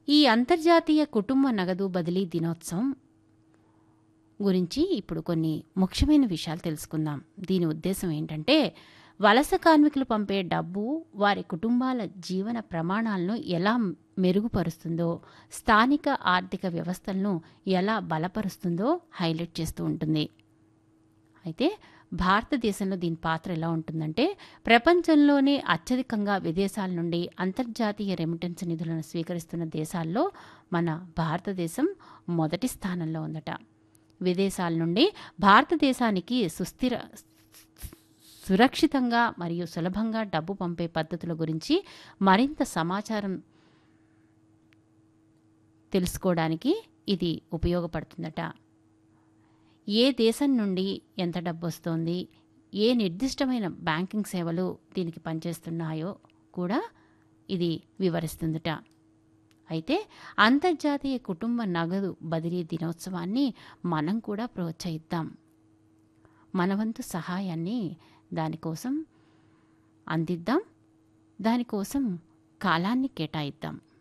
ఈ అంతర్జాతీయ కుటుంబ నగదు బదిలీ దినోత్సవం గురించి ఇప్పుడు కొన్ని ముఖ్యమైన విషయాలు తెలుసుకుందాం దీని ఉద్దేశం ఏంటంటే వలస కార్మికులు పంపే డబ్బు వారి కుటుంబాల జీవన ప్రమాణాలను ఎలా మెరుగుపరుస్తుందో స్థానిక ఆర్థిక వ్యవస్థలను ఎలా బలపరుస్తుందో హైలైట్ చేస్తూ ఉంటుంది అయితే భారతదేశంలో దీని పాత్ర ఎలా ఉంటుందంటే ప్రపంచంలోనే అత్యధికంగా విదేశాల నుండి అంతర్జాతీయ రెమిటెన్స్ నిధులను స్వీకరిస్తున్న దేశాల్లో మన భారతదేశం మొదటి స్థానంలో ఉందట విదేశాల నుండి భారతదేశానికి సుస్థిర సురక్షితంగా మరియు సులభంగా డబ్బు పంపే పద్ధతుల గురించి మరింత సమాచారం తెలుసుకోవడానికి ఇది ఉపయోగపడుతుందట ఏ దేశం నుండి ఎంత డబ్బు వస్తోంది ఏ నిర్దిష్టమైన బ్యాంకింగ్ సేవలు దీనికి పనిచేస్తున్నాయో కూడా ఇది వివరిస్తుందట అయితే అంతర్జాతీయ కుటుంబ నగదు బదిలీ దినోత్సవాన్ని మనం కూడా ప్రోత్సహిద్దాం మన వంతు సహాయాన్ని దానికోసం అందిద్దాం దానికోసం కాలాన్ని కేటాయిద్దాం